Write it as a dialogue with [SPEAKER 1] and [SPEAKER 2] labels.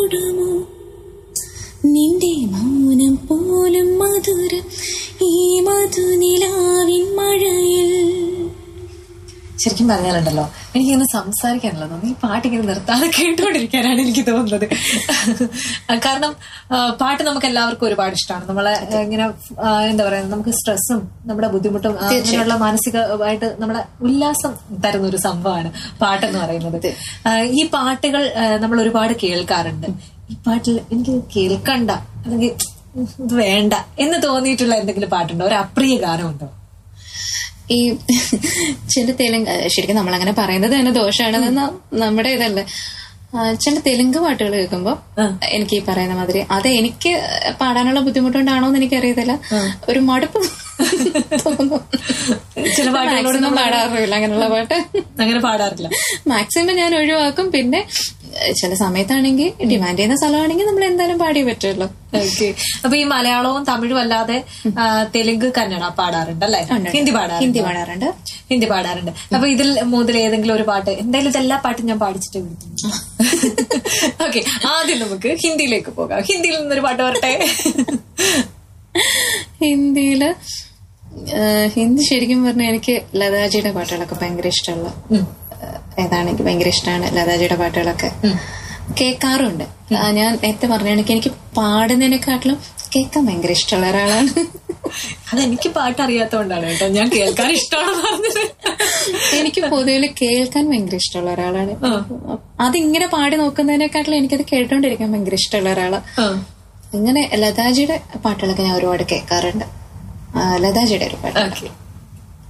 [SPEAKER 1] ടുമോ നിന്റെ മൗനം പോലും മധുരം ഈ മധുനിലാവിൻ മഴയിൽ
[SPEAKER 2] ശരിക്കും പറഞ്ഞാലുണ്ടല്ലോ എനിക്കിങ്ങനെ സംസാരിക്കാനല്ലോ തോന്നി ഈ പാട്ട് ഇങ്ങനെ നിർത്താതെ കേട്ടുകൊണ്ടിരിക്കാനാണ് എനിക്ക് തോന്നുന്നത് കാരണം ആ, പാട്ട് നമുക്ക് എല്ലാവർക്കും ഒരുപാട് ഇഷ്ടമാണ് നമ്മളെ ആ, ഇങ്ങനെ ആ, എന്താ പറയാ നമുക്ക് സ്ട്രെസ്സും നമ്മുടെ ബുദ്ധിമുട്ടും ആ, അങ്ങനെയുള്ള മാനസികമായിട്ട് നമ്മളെ ഉല്ലാസം തരുന്ന ഒരു സംഭവമാണ് പാട്ടെന്ന് പറയുന്നത് ആ, ഈ പാട്ടുകൾ ആ, നമ്മൾ ഒരുപാട് കേൾക്കാറുണ്ട് ഈ പാട്ടിൽ എനിക്ക് കേൾക്കണ്ട അല്ലെങ്കിൽ ഉം, ഇത് വേണ്ട എന്ന് തോന്നിയിട്ടുള്ള എന്തെങ്കിലും പാട്ടുണ്ടോ ഒരു അപ്രിയ ഗാനമുണ്ടോ
[SPEAKER 1] ഈ ചില തെലുങ്ക് ശരിക്കും നമ്മൾ അങ്ങനെ പറയുന്നത് തന്നെ ദോഷമാണെന്ന് നമ്മുടെ ഇതല്ലേ ആ, ചില തെലുങ്ക് പാട്ടുകൾ കേൾക്കുമ്പോൾ എനിക്ക് ഈ പറയുന്ന മാതിരി അത് എനിക്ക് പാടാനുള്ള ബുദ്ധിമുട്ടുണ്ടാണോ എന്ന് എനിക്കറിയത്തില്ല ഒരു മടുപ്പ് തോന്നും
[SPEAKER 2] ചില
[SPEAKER 1] പാട്ടുകളോടൊന്നും പാടാറില്ല അങ്ങനെയുള്ള പാട്ട്
[SPEAKER 2] അങ്ങനെ പാടാറില്ല
[SPEAKER 1] മാക്സിമം ഞാൻ ഒഴിവാക്കും പിന്നെ ഏഹ്, ചില സമയത്താണെങ്കിൽ ഡിമാൻഡ് ചെയ്യുന്ന സ്ഥലമാണെങ്കിൽ നമ്മൾ എന്തായാലും പാടിയേ പറ്റുമല്ലോ
[SPEAKER 2] ഓക്കെ അപ്പൊ ഈ മലയാളവും തമിഴും അല്ലാതെ ആ, തെലുങ്ക് കന്നഡ പാടാറുണ്ട് അല്ലേ ഹിന്ദി പാടാറുണ്ട്
[SPEAKER 1] ഹിന്ദി പാടാറുണ്ട്
[SPEAKER 2] ഹിന്ദി പാടാറുണ്ട് അപ്പൊ ഇതിൽ മുതൽ ഏതെങ്കിലും ഒരു പാട്ട് എന്തായാലും ഇതെല്ലാ പാട്ടും ഞാൻ പാടിച്ചിട്ട് വിളിക്കുന്നു ഓക്കെ ആദ്യം നമുക്ക് ഹിന്ദിയിലേക്ക് പോകാം ഹിന്ദിയിൽ നിന്നൊരു പാട്ട് വരട്ടെ
[SPEAKER 1] ഹിന്ദിയില് ഏഹ്, ഹിന്ദി ശരിക്കും പറഞ്ഞാൽ എനിക്ക് ലതാജിയുടെ പാട്ടുകളൊക്കെ ഭയങ്കര ഇഷ്ടമുള്ള ഏഹ്, ഏതാണ് എനിക്ക് ഭയങ്കര ഇഷ്ടമാണ് ലതാജിയുടെ പാട്ടുകളൊക്കെ കേൾക്കാറുണ്ട് ആ, ഞാൻ നേരത്തെ പറഞ്ഞ കണക്ക് എനിക്ക് പാടുന്നതിനെക്കാട്ടിലും കേൾക്കാൻ ഭയങ്കര ഇഷ്ടമുള്ള ഒരാളാണ്
[SPEAKER 2] അതെനിക്ക് പാട്ട് അറിയാത്തതുകൊണ്ടാണ് കേട്ടോ ഞാൻ കേൾക്കാൻ ഇഷ്ടമാണെന്ന് പറഞ്ഞത്
[SPEAKER 1] എനിക്ക് പൊതുവിൽ കേൾക്കാൻ ഭയങ്കര ഇഷ്ടമുള്ള ഒരാളാണ് അതിങ്ങനെ പാടി നോക്കുന്നതിനെക്കാട്ടിലും എനിക്കത് കേട്ടോണ്ടിരിക്കാൻ ഭയങ്കര ഇഷ്ടമുള്ള ഒരാളാണ്
[SPEAKER 2] ആ.
[SPEAKER 1] ഇങ്ങനെ ലതാജിയുടെ പാട്ടുകളൊക്കെ ഞാൻ ഒരുപാട് കേൾക്കാറുണ്ട് ആ, ലതാജിയുടെ ഒരു പാട്ട്
[SPEAKER 2] ഓക്കെ